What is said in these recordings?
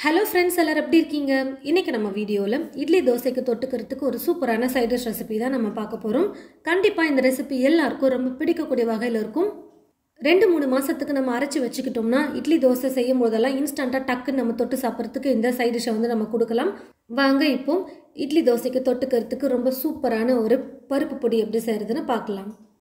hello friends எல்லாரும் எப்படி இருக்கீங்க இன்றைக்கி நம்ம வீடியோவில் இட்லி தோசைக்கு தொட்டுக்கிறதுக்கு ஒரு சூப்பரான சைட் டிஷ் ரெசிபி தான் நம்ம பார்க்க போகிறோம் கண்டிப்பாக இந்த ரெசிபி எல்லாருக்கும் ரொம்ப பிடிக்கக்கூடிய வகையில் இருக்கும் ரெண்டு மூணு மாதத்துக்கு நம்ம அரைச்சி வச்சுக்கிட்டோம்னா இட்லி தோசை செய்யும் போதெல்லாம் இன்ஸ்டண்ட்டாக டக்குன்னு நம்ம தொட்டு சாப்பிட்றதுக்கு இந்த சைட் டிஷ்ஷை வந்து நம்ம கொடுக்கலாம் வாங்க இப்போ இட்லி தோசைக்கு தொட்டுக்கிறதுக்கு ரொம்ப சூப்பரான ஒரு பருப்பு பொடி எப்படி செய்கிறதுன்னு பார்க்கலாம்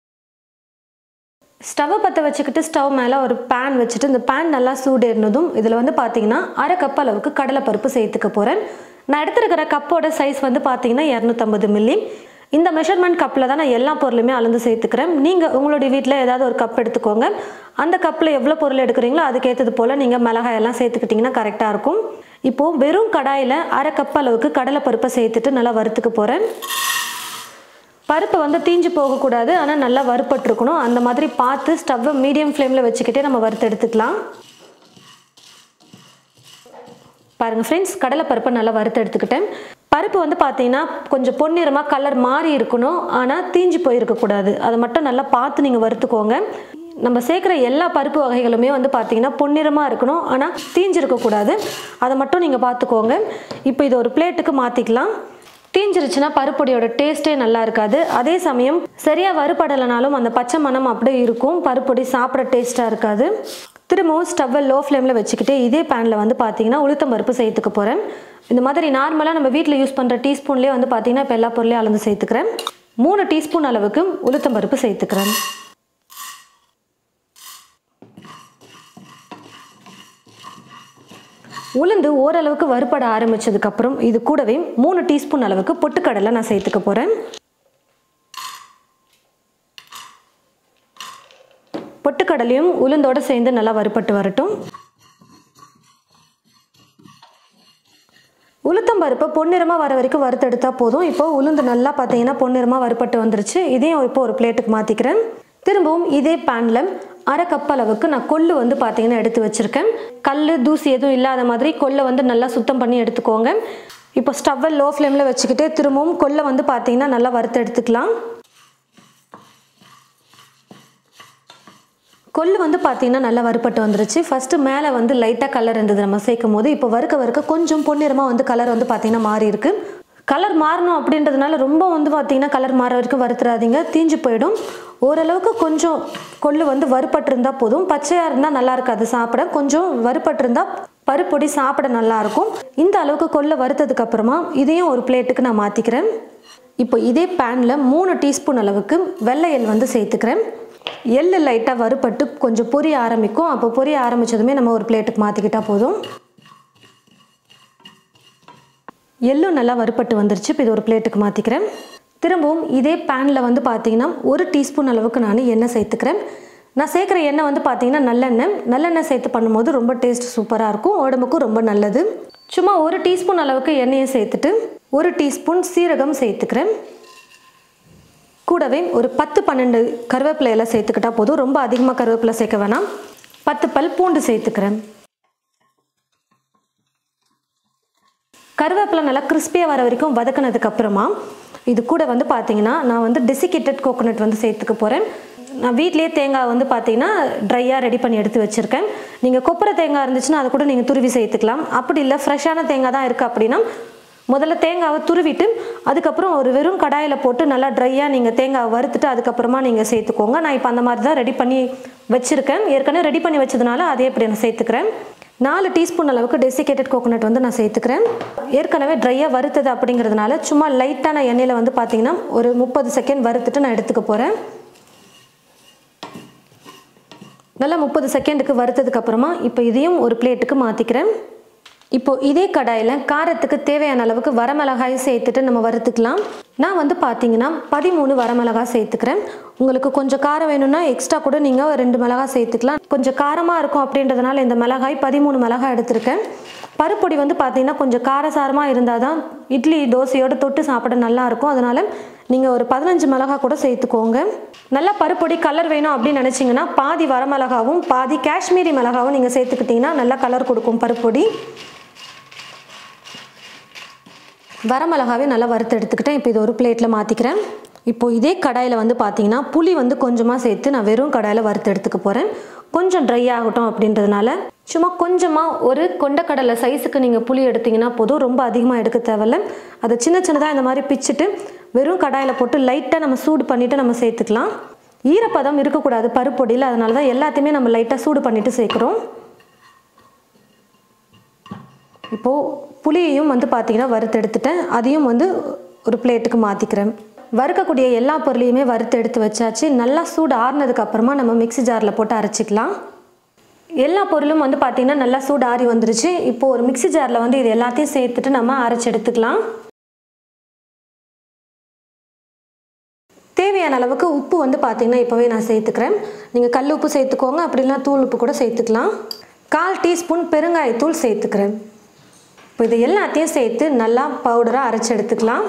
ஸ்டவ்வை பற்ற வச்சுக்கிட்டு ஸ்டவ் மேலே ஒரு பேன் வச்சுட்டு இந்த பேன் நல்லா சூடேறினதும் இதில் வந்து பார்த்தீங்கன்னா அரை கப் அளவுக்கு கடலைப்பருப்பு சேர்த்துக்க போகிறேன் நான் எடுத்துருக்கிற கப்போட சைஸ் வந்து பார்த்தீங்கன்னா இரநூத்தம்பது மில்லி இந்த மெஷர்மெண்ட் கப்பில் தான் நான் எல்லா பொருளுமே அளந்து சேர்த்துக்கிறேன் நீங்கள் உங்களுடைய வீட்டில் ஏதாவது ஒரு கப் எடுத்துக்கோங்க அந்த கப்பில் எவ்வளோ பொருள் எடுக்கிறீங்களோ அதுக்கேற்றது போல் நீங்கள் மிளகாய் எல்லாம் சேர்த்துக்கிட்டிங்கன்னா கரெக்டாக இருக்கும் இப்போது வெறும் கடாயில் அரை கப் அளவுக்கு கடலைப்பருப்பை சேர்த்துட்டு நல்லா வறுத்துக்க போகிறேன் பருப்பு வந்து தீஞ்சு போகக்கூடாது ஆனால் நல்லா வறுப்பட்டுருக்கணும் அந்த மாதிரி பார்த்து ஸ்டவ்வை மீடியம் ஃப்ளேமில் வச்சுக்கிட்டே நம்ம வறுத்து எடுத்துக்கலாம் பாருங்கள் ஃப்ரெண்ட்ஸ் கடலைப்பருப்பை நல்லா வறுத்து எடுத்துக்கிட்டேன் பருப்பு வந்து பார்த்தீங்கன்னா கொஞ்சம் பொன்னிறமாக கலர் மாறி இருக்கணும் ஆனால் தீஞ்சு போயிருக்கக்கூடாது அதை மட்டும் நல்லா பார்த்து நீங்கள் வறுத்துக்கோங்க நம்ம சேர்க்குற எல்லா பருப்பு வகைகளுமே வந்து பார்த்தீங்கன்னா பொன்னிறமாக இருக்கணும் ஆனால் தீஞ்சிருக்கக்கூடாது அதை மட்டும் நீங்கள் பார்த்துக்கோங்க இப்போ இது ஒரு பிளேட்டுக்கு மாற்றிக்கலாம் தீஞ்சிருச்சுன்னா பருப்பொடியோட டேஸ்ட்டே நல்லா இருக்காது அதே சமயம் சரியாக வறுபடலைனாலும் அந்த பச்சை மணம் அப்படியே இருக்கும் பருப்பொடி சாப்பிட டேஸ்ட்டாக இருக்காது திரும்பவும் ஸ்டவ்வை லோ ஃப்ளேமில் வச்சுக்கிட்டு இதே பேனில் வந்து பார்த்தீங்கன்னா உளுத்தம் பருப்பு சேர்த்துக்க போகிறேன் இந்த மாதிரி நார்மலாக நம்ம வீட்டில் யூஸ் பண்ணுற டீஸ்பூன்லேயே வந்து பார்த்தீங்கன்னா இப்போ எல்லா பொருளையும் அளந்து சேர்த்துக்கிறேன் மூணு டீஸ்பூன் அளவுக்கு உளுத்தம் பருப்பு சேர்த்துக்கிறேன் உளுந்து ஓரளவுக்கு வறுபட ஆரம்பிச்சதுக்கப்புறம் இது கூடவே மூணு டீஸ்பூன் அளவுக்கு பொட்டுக்கடலை நான் சேர்த்துக்க போகிறேன் பொட்டுக்கடலையும் உளுந்தோடு சேர்ந்து நல்லா வறுபட்டு வரட்டும் உளுத்தம் பருப்பை பொன்னிறமாக வர வரைக்கும் வறுத்தெடுத்தா போதும் இப்போ உளுந்து நல்லா பார்த்தீங்கன்னா பொன்னிறமாக வறுபட்டு வந்துருச்சு இதையும் இப்போ ஒரு பிளேட்டுக்கு மாற்றிக்கிறேன் திரும்பவும் இதே பேனில் அரை கப் அளவுக்கு நான் கொள்ளு வந்து பார்த்தீங்கன்னா எடுத்து வச்சுருக்கேன் கல் தூசி எதுவும் இல்லாத மாதிரி கொள்ளை வந்து நல்லா சுத்தம் பண்ணி எடுத்துக்கோங்க இப்போ ஸ்டவ்வை லோ ஃப்ளேமில் வச்சுக்கிட்டு திரும்பவும் கொள்ளை வந்து பார்த்தீங்கன்னா நல்லா வறுத்து எடுத்துக்கலாம் கொள்ளு வந்து பார்த்தீங்கன்னா நல்லா வறுப்பட்டு வந்துருச்சு ஃபஸ்ட்டு மேலே வந்து லைட்டாக கலர் இருந்தது நம்ம சேர்க்கும் போது இப்போ வறுக்க வறுக்க கொஞ்சம் பொன்னிறமாக வந்து கலர் வந்து பார்த்தீங்கன்னா மாறி இருக்கு கலர் மாறணும் அப்படின்றதுனால ரொம்ப வந்து பார்த்தீங்கன்னா கலர் மாற வரைக்கும் வறுத்துறாதீங்க தீஞ்சு போயிடும் ஓரளவுக்கு கொஞ்சம் கொள்ளு வந்து வறுப்பட்டிருந்தா போதும் பச்சையாக இருந்தால் நல்லா இருக்காது சாப்பிட கொஞ்சம் வறுப்பட்டிருந்தா பருப்பொடி சாப்பிட நல்லாயிருக்கும் இந்த அளவுக்கு கொள்ளை வறுத்ததுக்கு அப்புறமா இதையும் ஒரு பிளேட்டுக்கு நான் மாற்றிக்கிறேன் இப்போ இதே பேனில் மூணு டீஸ்பூன் அளவுக்கு வெள்ளை எள் வந்து சேர்த்துக்கிறேன் எள்ளு லைட்டாக வறுப்பட்டு கொஞ்சம் பொரிய ஆரம்பிக்கும் அப்போ பொரிய ஆரம்பித்ததுமே நம்ம ஒரு பிளேட்டுக்கு மாற்றிக்கிட்டால் போதும் எள்ளும் நல்லா வறுப்பட்டு வந்துருச்சு இப்போ இது ஒரு பிளேட்டுக்கு மாற்றிக்கிறேன் திரும்பவும் இதே பேனில் வந்து பார்த்தீங்கன்னா ஒரு டீஸ்பூன் அளவுக்கு நான் எண்ணெய் சேர்த்துக்கிறேன் நான் சேர்க்குற எண்ணெய் வந்து பார்த்தீங்கன்னா நல்லெண்ணெய் நல்லெண்ணெய் சேர்த்து பண்ணும்போது ரொம்ப டேஸ்ட் சூப்பராக இருக்கும் உடம்புக்கும் ரொம்ப நல்லது சும்மா ஒரு டீஸ்பூன் அளவுக்கு எண்ணெயை சேர்த்துட்டு ஒரு டீஸ்பூன் சீரகம் சேர்த்துக்கிறேன் கூடவே ஒரு பத்து பன்னெண்டு கருவேப்பிலையெல்லாம் சேர்த்துக்கிட்டா போதும் ரொம்ப அதிகமாக கருவேப்பிலை சேர்க்க வேணாம் பத்து பல் பூண்டு சேர்த்துக்கிறேன் கருவேப்பிலை நல்லா கிறிஸ்பியாக வர வரைக்கும் வதக்கினதுக்கு அப்புறமா இது கூட வந்து பார்த்தீங்கன்னா நான் வந்து டெசிகேட்டட் கோகோனட் வந்து சேர்த்துக்க போகிறேன் நான் வீட்லேயே தேங்காய் வந்து பார்த்தீங்கன்னா ட்ரையாக ரெடி பண்ணி எடுத்து வச்சுருக்கேன் நீங்கள் கொப்பரை தேங்காய் இருந்துச்சுன்னா அதை கூட நீங்கள் துருவி சேர்த்துக்கலாம் அப்படி இல்லை ஃப்ரெஷ்ஷான தேங்காய் தான் இருக்குது அப்படின்னா முதல்ல தேங்காவை துருவிட்டு அதுக்கப்புறம் ஒரு வெறும் கடாயில் போட்டு நல்லா ட்ரையாக நீங்கள் தேங்காவை வறுத்துட்டு அதுக்கப்புறமா நீங்கள் சேர்த்துக்கோங்க நான் இப்போ அந்த மாதிரி தான் ரெடி பண்ணி வச்சுருக்கேன் ஏற்கனவே ரெடி பண்ணி வச்சதுனால அதே இப்படி நான் சேர்த்துக்கிறேன் நாலு டீஸ்பூன் அளவுக்கு டெசிகேட்டட் கோகோனட் வந்து நான் சேர்த்துக்கிறேன் ஏற்கனவே ட்ரையாக வறுத்தது அப்படிங்கிறதுனால சும்மா லைட்டான எண்ணெயில் வந்து பார்த்தீங்கன்னா ஒரு முப்பது செகண்ட் வறுத்துட்டு நான் எடுத்துக்க போகிறேன் நல்லா முப்பது செகண்டுக்கு வறுத்ததுக்கு அப்புறமா இப்போ இதையும் ஒரு பிளேட்டுக்கு மாற்றிக்கிறேன் இப்போ இதே கடாயில் காரத்துக்கு தேவையான அளவுக்கு வரமிளகாய் சேர்த்துட்டு நம்ம வறுத்துக்கலாம் நான் வந்து பார்த்தீங்கன்னா பதிமூணு வரமிளகாய் சேர்த்துக்கிறேன் உங்களுக்கு கொஞ்சம் காரம் வேணும்னா எக்ஸ்ட்ரா கூட நீங்கள் ரெண்டு மிளகாய் சேர்த்துக்கலாம் கொஞ்சம் காரமாக இருக்கும் அப்படின்றதுனால இந்த மிளகாய் பதிமூணு மிளகாய் எடுத்திருக்கேன் பருப்பொடி வந்து பார்த்தீங்கன்னா கொஞ்சம் காரசாரமாக இருந்தால் தான் இட்லி தோசையோடு தொட்டு சாப்பிட நல்லாயிருக்கும் அதனால் நீங்கள் ஒரு பதினஞ்சு மிளகாய் கூட சேர்த்துக்கோங்க நல்லா பருப்பொடி கலர் வேணும் அப்படின்னு நினச்சிங்கன்னா பாதி வரமிளகாவும் பாதி காஷ்மீரி மிளகாவும் நீங்கள் சேர்த்துக்கிட்டிங்கன்னா நல்லா கலர் கொடுக்கும் பருப்பொடி வரமிளகாவே நல்லா வறுத்து எடுத்துக்கிட்டேன் இப்போ இது ஒரு பிளேட்டில் மாற்றிக்கிறேன் இப்போது இதே கடாயில் வந்து பார்த்தீங்கன்னா புளி வந்து கொஞ்சமாக சேர்த்து நான் வெறும் கடாயில் வறுத்து எடுத்துக்க போகிறேன் கொஞ்சம் ட்ரை ஆகட்டும் அப்படின்றதுனால சும்மா கொஞ்சமாக ஒரு கொண்டக்கடலை சைஸுக்கு நீங்கள் புளி எடுத்தீங்கன்னா போதும் ரொம்ப அதிகமாக எடுக்க தேவையில்ல அதை சின்ன சின்னதாக இந்த மாதிரி பிச்சுட்டு வெறும் கடாயில் போட்டு லைட்டாக நம்ம சூடு பண்ணிவிட்டு நம்ம சேர்த்துக்கலாம் ஈரப்பதம் இருக்கக்கூடாது பருப்பொடியில் அதனால தான் எல்லாத்தையுமே நம்ம லைட்டாக சூடு பண்ணிவிட்டு சேர்க்குறோம் இப்போது புளியையும் வந்து பார்த்திங்கன்னா வறுத்து எடுத்துட்டேன் அதையும் வந்து ஒரு பிளேட்டுக்கு மாற்றிக்கிறேன் வறுக்கக்கூடிய எல்லா பொருளையுமே வறுத்து எடுத்து வச்சாச்சு நல்லா சூடு ஆறுனதுக்கு அப்புறமா நம்ம மிக்ஸி ஜாரில் போட்டு அரைச்சிக்கலாம் எல்லா பொருளும் வந்து பார்த்திங்கன்னா நல்லா சூடு ஆறி வந்துருச்சு இப்போது ஒரு மிக்ஸி ஜாரில் வந்து இது எல்லாத்தையும் சேர்த்துட்டு நம்ம அரைச்சி எடுத்துக்கலாம் தேவையான அளவுக்கு உப்பு வந்து பார்த்திங்கன்னா இப்போவே நான் சேர்த்துக்கிறேன் நீங்கள் கல் உப்பு சேர்த்துக்கோங்க அப்படி இல்லைனா தூள் உப்பு கூட சேர்த்துக்கலாம் கால் டீஸ்பூன் பெருங்காயத்தூள் சேர்த்துக்கிறேன் இப்போ இது எல்லாத்தையும் சேர்த்து நல்லா பவுடராக அரைச்சி எடுத்துக்கலாம்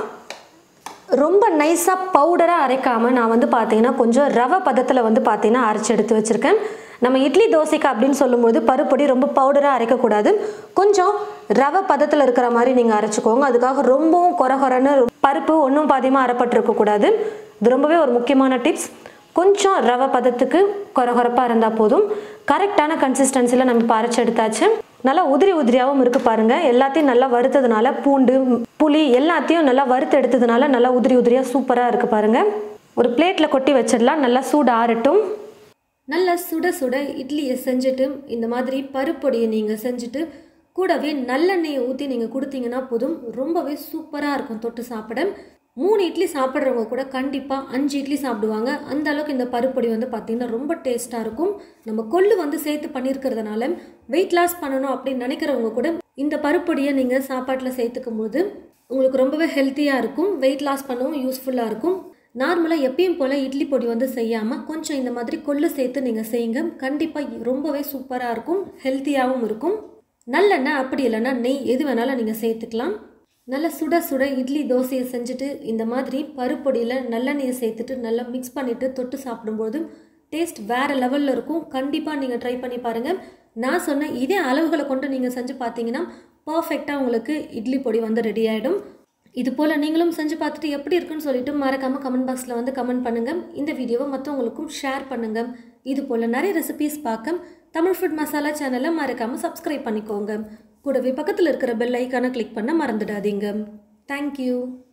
ரொம்ப நைஸாக பவுடராக அரைக்காமல் நான் வந்து பார்த்தீங்கன்னா கொஞ்சம் ரவை பதத்தில் வந்து பார்த்தீங்கன்னா அரைச்சி எடுத்து வச்சுருக்கேன் நம்ம இட்லி தோசைக்கு அப்படின்னு சொல்லும்போது பருப்பொடி ரொம்ப பவுடராக அரைக்கக்கூடாது கொஞ்சம் ரவை பதத்தில் இருக்கிற மாதிரி நீங்கள் அரைச்சிக்கோங்க அதுக்காக ரொம்பவும் கொரகொரன்னு பருப்பு ஒன்றும் பாதியமாக அரைப்பட்டிருக்கக்கூடாது இது ரொம்பவே ஒரு முக்கியமான டிப்ஸ் கொஞ்சம் ரவை பதத்துக்கு கொரகொரப்பாக இருந்தால் போதும் கரெக்டான கன்சிஸ்டன்சியில் நம்ம இப்போ அரைச்சி எடுத்தாச்சு நல்லா உதிரி உதிரியாகவும் இருக்குது பாருங்கள் எல்லாத்தையும் நல்லா வறுத்ததுனால பூண்டு புளி எல்லாத்தையும் நல்லா வறுத்து எடுத்ததுனால நல்லா உதிரி உதிரியாக சூப்பராக இருக்குது பாருங்கள் ஒரு பிளேட்டில் கொட்டி வச்சிடலாம் நல்லா சூடு ஆறட்டும் நல்லா சுட சுட இட்லியை செஞ்சுட்டு இந்த மாதிரி பருப்பொடியை நீங்கள் செஞ்சுட்டு கூடவே நல்லெண்ணெயை ஊற்றி நீங்கள் கொடுத்தீங்கன்னா போதும் ரொம்பவே சூப்பராக இருக்கும் தொட்டு சாப்பிட மூணு இட்லி சாப்பிட்றவங்க கூட கண்டிப்பாக அஞ்சு இட்லி சாப்பிடுவாங்க அந்த அளவுக்கு இந்த பருப்பொடி வந்து பார்த்திங்கன்னா ரொம்ப டேஸ்ட்டாக இருக்கும் நம்ம கொள்ளு வந்து சேர்த்து பண்ணியிருக்கிறதுனால வெயிட் லாஸ் பண்ணணும் அப்படின்னு நினைக்கிறவங்க கூட இந்த பருப்பொடியை நீங்கள் சாப்பாட்டில் சேர்த்துக்கும் போது உங்களுக்கு ரொம்பவே ஹெல்த்தியாக இருக்கும் வெயிட் லாஸ் பண்ணவும் யூஸ்ஃபுல்லாக இருக்கும் நார்மலாக எப்பயும் போல் இட்லி பொடி வந்து செய்யாமல் கொஞ்சம் இந்த மாதிரி கொள்ளு சேர்த்து நீங்கள் செய்யுங்க கண்டிப்பாக ரொம்பவே சூப்பராக இருக்கும் ஹெல்த்தியாகவும் இருக்கும் நல்லெண்ணெய் அப்படி இல்லைன்னா நெய் எது வேணாலும் நீங்கள் சேர்த்துக்கலாம் நல்லா சுட சுட இட்லி தோசையை செஞ்சுட்டு இந்த மாதிரி பருப்பொடியில் நல்லெண்ணெயை சேர்த்துட்டு நல்லா மிக்ஸ் பண்ணிவிட்டு தொட்டு சாப்பிடும்போது டேஸ்ட் வேறு லெவலில் இருக்கும் கண்டிப்பாக நீங்கள் ட்ரை பண்ணி பாருங்கள் நான் சொன்ன இதே அளவுகளை கொண்டு நீங்கள் செஞ்சு பார்த்தீங்கன்னா பர்ஃபெக்டாக உங்களுக்கு இட்லி பொடி வந்து ரெடி ஆகிடும் இது போல் நீங்களும் செஞ்சு பார்த்துட்டு எப்படி இருக்குன்னு சொல்லிட்டு மறக்காமல் கமெண்ட் பாக்ஸில் வந்து கமெண்ட் பண்ணுங்கள் இந்த வீடியோவை மற்றவங்களுக்கும் ஷேர் பண்ணுங்கள் இது போல் நிறைய ரெசிபீஸ் பார்க்க தமிழ் ஃபுட் மசாலா சேனலை மறக்காமல் சப்ஸ்கிரைப் பண்ணிக்கோங்க கூடவே பக்கத்தில் இருக்கிற பெல் ஐக்கானை கிளிக் பண்ண மறந்துடாதீங்க தேங்க்யூ